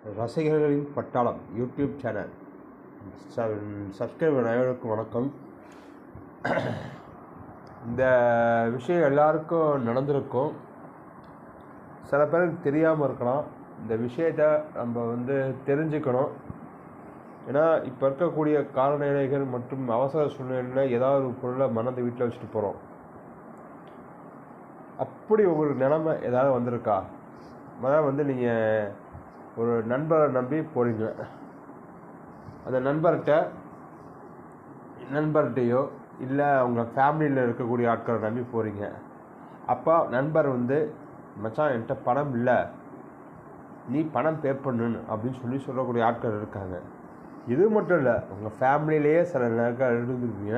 ரசிகர்களின் பட்டாளம் YouTube channel subscriber அனைவருக்கும் வணக்கம் இந்த விஷயம் எல்லாருக்கும் நடந்திருக்கும் சில பேருக்கு தெரியாமல் இருக்கலாம் இந்த விஷயத்த நம்ம வந்து தெரிஞ்சுக்கணும் ஏன்னா இப்போ இருக்கக்கூடிய காலநிலைகள் மற்றும் அவசர சூழ்நிலையில் ஏதாவது ஒரு பொருளை மறந்து வீட்டில் வச்சுட்டு போகிறோம் அப்படி ஒரு நிலைமை ஏதாவது வந்திருக்கா அதாவது வந்து நீங்கள் ஒரு நண்பரை நம்பி போகிறீங்க அந்த நண்பர்கிட்ட நண்பர்கிட்டையோ இல்லை அவங்க ஃபேமிலியில் இருக்கக்கூடிய ஆட்களை நம்பி போகிறீங்க அப்போ நண்பர் வந்து மச்சான் என்கிட்ட பணம் இல்லை நீ பணம் பே பண்ணுன்னு அப்படின்னு சொல்லி சொல்லக்கூடிய ஆட்கள் இருக்காங்க இது மட்டும் இல்லை உங்கள் ஃபேமிலியிலேயே சில நேரங்கள் இருந்துருப்பீங்க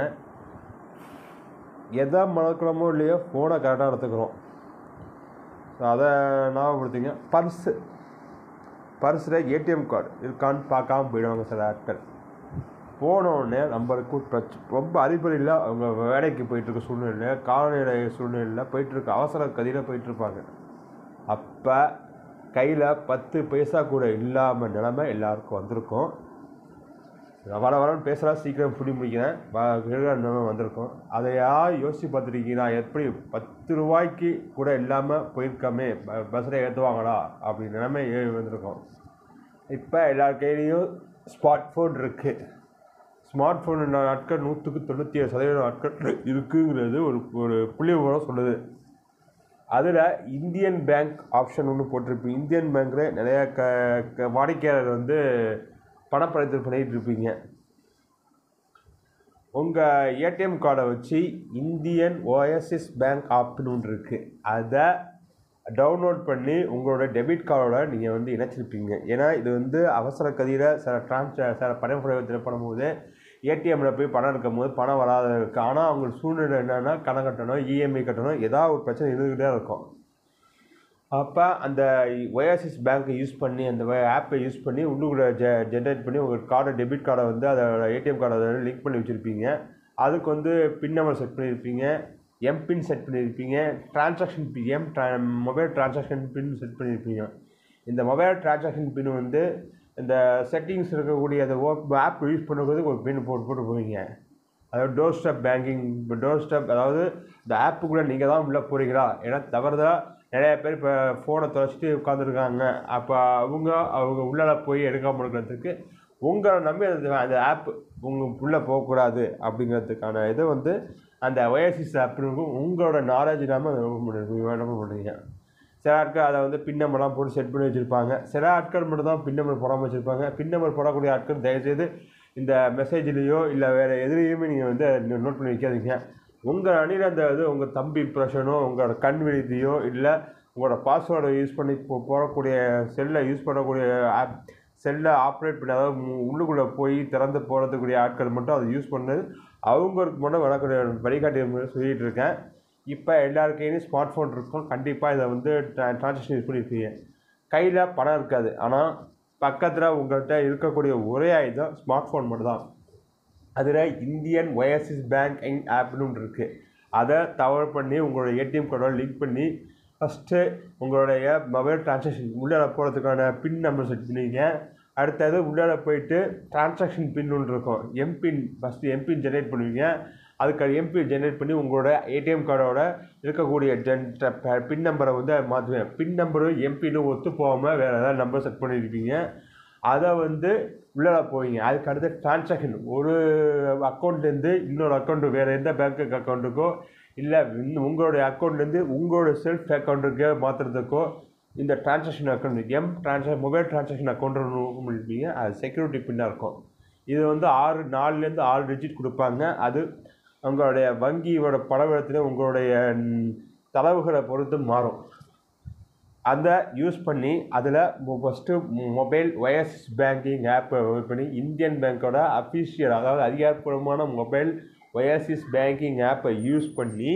எதை மறக்கிறோமோ இல்லையோ ஃபோனை கரெக்டாக எடுத்துக்கிறோம் ஸோ அதை ஞாபகப்படுத்திங்க பர்ஸு பர்ஸில் ஏடிஎம் கார்டு இருக்கான்னு பார்க்காம போயிடுவாங்க சில ஆட்கள் போனோடனே நம்மளுக்கு பிரச் ரொம்ப அறிபறியில் அவங்க வேலைக்கு போயிட்டுருக்க சூழ்நிலை காலநிலை சூழ்நிலையில் போயிட்டுருக்க அவசர கதியில் போயிட்டுருப்பாங்க அப்போ கையில் பத்து பைசா கூட இல்லாமல் நிலமை எல்லாருக்கும் வந்திருக்கும் வர வரன்னு பேசுகிறா சீக்கிரம் புடி முடிக்கிறேன் நிலைமை வந்திருக்கும் அதையா யோசிச்சு பார்த்துருக்கீங்கன்னா எப்படி பத்து ரூபாய்க்கு கூட இல்லாமல் போயிருக்காமே பஸ்ஸில் ஏற்றுவாங்களா அப்படி நிலைமை வந்திருக்கும் இப்போ எல்லார் கையிலையும் ஸ்மார்ட் ஃபோன் இருக்குது ஸ்மார்ட் ஃபோன் நாட்கள் நூற்றுக்கு தொண்ணூற்றி ஏழு சதவீதம் நாட்கள் இருக்குங்கிறது ஒரு ஒரு புள்ளி விவரம் சொல்லுது அதில் இந்தியன் பேங்க் ஆப்ஷன் ஒன்று போட்டிருப்பீங்க இந்தியன் பேங்க்கில் நிறைய க க வாடிக்கையாளர் வந்து பணப்பரிவர்த்தனை பண்ணிகிட்டு இருப்பீங்க உங்கள் ஏடிஎம் கார்டை வச்சு இந்தியன் ஓஎஸ்எஸ் பேங்க் ஆப்னு ஒன்று இருக்குது அதை டவுன்லோட் பண்ணி உங்களோட டெபிட் கார்டோட நீங்கள் வந்து இணைச்சிருப்பீங்க ஏன்னா இது வந்து அவசர கதியில் சில ட்ரான்ஸ் சில பணம் பரிவர்த்தனை பண்ணும்போது ஏடிஎம்மில் போய் பணம் எடுக்கும் போது பணம் வராத இருக்குது ஆனால் அவங்க சூழ்நிலை என்னென்னா கடன் கட்டணும் இஎம்ஐ கட்டணும் ஏதாவது ஒரு பிரச்சனை இருந்துக்கிட்டே இருக்கும் அப்போ அந்த ஒயாசிஸ் பேங்க்கை யூஸ் பண்ணி அந்த ஆப்பை யூஸ் பண்ணி உள்ளுக்குள்ளே ஜெ ஜென்ரேட் பண்ணி உங்கள் கார்டை டெபிட் கார்டை வந்து அதோட ஏடிஎம் கார்டை வந்து லிங்க் பண்ணி வச்சுருப்பீங்க அதுக்கு வந்து பின் நம்பர் செட் பண்ணியிருப்பீங்க எம்பின் செட் பண்ணியிருப்பீங்க ட்ரான்சாக்ஷன் பி எம் ட்ரா மொபைல் ட்ரான்சாக்ஷன் பின் செட் பண்ணியிருப்பீங்க இந்த மொபைல் ட்ரான்சாக்ஷன் பின் வந்து இந்த செட்டிங்ஸ் இருக்கக்கூடிய அந்த ஆப் யூஸ் பண்ணுறதுக்கு ஒரு பின் போட்டு போட்டு போவீங்க அதாவது டோர் ஸ்டெப் பேங்கிங் இப்போ டோர் ஸ்டெப் அதாவது இந்த ஆப்புக்குள்ளே நீங்கள் தான் உள்ளே போகிறீங்களா ஏன்னா தவறுதலாக நிறைய பேர் இப்போ ஃபோனை தொலைச்சிட்டு உட்காந்துருக்காங்க அப்போ அவங்க அவங்க உள்ளே போய் எடுக்காமல் இருக்கிறதுக்கு உங்களை நம்பி அந்த அந்த ஆப் உங்கள் உள்ளே போகக்கூடாது அப்படிங்கிறதுக்கான இதை வந்து அந்த ஒயசிஸ் ஆப்புக்கும் உங்களோட நாலேஜ் இல்லாமல் அதை ஓப்பன் பண்ணிருப்பீங்க ஓப்பன் பண்ணுறீங்க சில ஆட்கள் அதை வந்து பின் நம்பர்லாம் போட்டு செட் பண்ணி வச்சுருப்பாங்க சில ஆட்கள் மட்டும் தான் பின் நம்பர் போடாமல் வச்சுருப்பாங்க பின் நம்பர் போடக்கூடிய ஆட்கள் தயவுசெய்து இந்த மெசேஜ்லேயோ இல்லை வேறு எதுலேயுமே நீங்கள் வந்து நோட் பண்ணி வைக்காதீங்க உங்கள் அணியில் அந்த இது உங்கள் தம்பி இம்ப்ரெஷனோ உங்களோட கண் விழித்தியோ இல்லை உங்களோட பாஸ்வேர்டை யூஸ் பண்ணி போ போடக்கூடிய செல்லை யூஸ் பண்ணக்கூடிய ஆப் செல்லை ஆப்ரேட் பண்ணி அதாவது உள்ளுக்குள்ளே போய் திறந்து போகிறதுக்கூடிய ஆட்கள் மட்டும் அதை யூஸ் பண்ணது அவங்களுக்கு மட்டும் வரக்கூடிய வழிகாட்டி சொல்லிகிட்டு இருக்கேன் இப்போ எல்லார் கையிலையும் ஸ்மார்ட் ஃபோன் இருக்கும் கண்டிப்பாக இதை வந்து ட்ரான்சாக்ஷன் யூஸ் பண்ணியிருப்பீங்க கையில் பணம் இருக்காது ஆனால் பக்கத்தில் உங்கள்கிட்ட இருக்கக்கூடிய ஒரே ஆயுதம் ஸ்மார்ட் ஃபோன் மட்டும் தான் அதில் இந்தியன் ஒயர்சிஸ் பேங்கிங் ஆப்னு ஒன்று இருக்குது அதை தவறு பண்ணி உங்களோட ஏடிஎம் கார்டோட லிங்க் பண்ணி ஃபஸ்ட்டு உங்களுடைய மொபைல் ட்ரான்சாக்ஷன் உள்ளே போகிறதுக்கான பின் நம்பர் செட் பண்ணுவீங்க அடுத்தது உள்ளே போயிட்டு ட்ரான்சாக்ஷன் பின் ஒன்று இருக்கும் எம்பின் ஃபஸ்ட்டு எம்பின் ஜென்ரேட் பண்ணுவீங்க அதுக்கு எம்பின் ஜென்ரேட் பண்ணி உங்களோட ஏடிஎம் கார்டோட இருக்கக்கூடிய ஜென் பின் நம்பரை வந்து மாற்றுவேன் பின் நம்பரும் எம்பின்னு ஒத்து போகாமல் வேறு ஏதாவது நம்பர் செட் பண்ணியிருப்பீங்க அதை வந்து உள்ளே போவீங்க அதுக்கு அடுத்து ட்ரான்சாக்ஷன் ஒரு அக்கௌண்ட்லேருந்து இன்னொரு அக்கௌண்ட்டு வேறு எந்த பேங்க் அக்கௌண்ட்டுக்கோ இல்லை இன்னும் உங்களுடைய அக்கௌண்ட்லேருந்து உங்களோட செல்ஃப் அக்கௌண்ட்டுக்கு மாற்றுறதுக்கோ இந்த transaction account M transaction mobile transaction account ஒன்று ஓப்பன் பண்ணியிருப்பீங்க அது செக்யூரிட்டி பின்னாக இருக்கும் இது வந்து ஆறு நாலுலேருந்து ஆறு டிஜிட் கொடுப்பாங்க அது உங்களுடைய வங்கியோட பணவீதத்தில் உங்களுடைய தளவுகளை பொறுத்து மாறும் அதை யூஸ் பண்ணி அதில் ஃபஸ்ட்டு மொபைல் ஒயர்ஸ் பேங்கிங் ஆப்பை ஓப்பன் பண்ணி இந்தியன் பேங்க்கோட அஃபிஷியல் அதாவது அதிகாரப்பூர்வமான மொபைல் ஒயர்சிஸ் பேங்கிங் ஆப்பை யூஸ் பண்ணி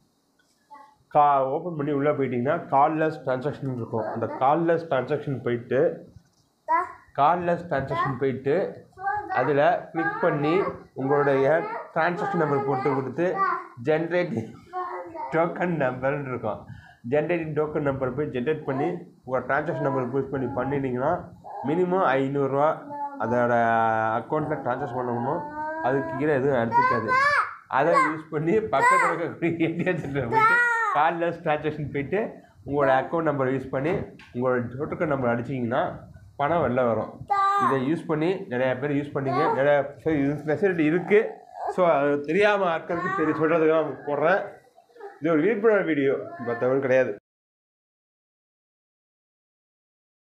கா ஓப்பன் பண்ணி உள்ளே போயிட்டிங்கன்னா கால்லெஸ் ட்ரான்சாக்ஷன் இருக்கும் அந்த கால்லெஸ் ட்ரான்சாக்ஷன் போயிட்டு கால்லெஸ் ட்ரான்சாக்ஷன் போயிட்டு அதில் கிளிக் பண்ணி உங்களுடைய ட்ரான்சாக்ஷன் நம்பர் போட்டு கொடுத்து ஜென்ரேட் டோக்கன் நம்பர்னு இருக்கும் ஜென்ரேட்டிங் டோக்கன் நம்பர் போய் ஜென்ரேட் பண்ணி உங்கள் ட்ரான்சாக்ஷன் நம்பர் யூஸ் பண்ணி பண்ணிட்டீங்கன்னா மினிமம் ஐநூறுரூவா அதோட அக்கௌண்ட்டில் ட்ரான்ஸ்ஃபர் பண்ணணும் அதுக்கு கீழே எதுவும் எடுத்துக்காது அதை யூஸ் பண்ணி பக்கத்தில் இருக்கக்கூடிய ஏடிஎம் போயிட்டு காலில் ட்ரான்சாக்ஷன் போயிட்டு உங்களோட அக்கௌண்ட் நம்பர் யூஸ் பண்ணி உங்களோட டோட்டல் நம்பர் அடிச்சிங்கன்னா பணம் வெளில வரும் இதை யூஸ் பண்ணி நிறையா பேர் யூஸ் பண்ணீங்க நிறையா ஃபெசிலிட்டி இருக்குது ஸோ அது தெரியாமல் ஆட்களுக்கு தெரிய சொல்கிறதுக்காக போடுறேன் இது ஒரு விழிப்புணர்வு வீடியோ மற்றவங்க கிடையாது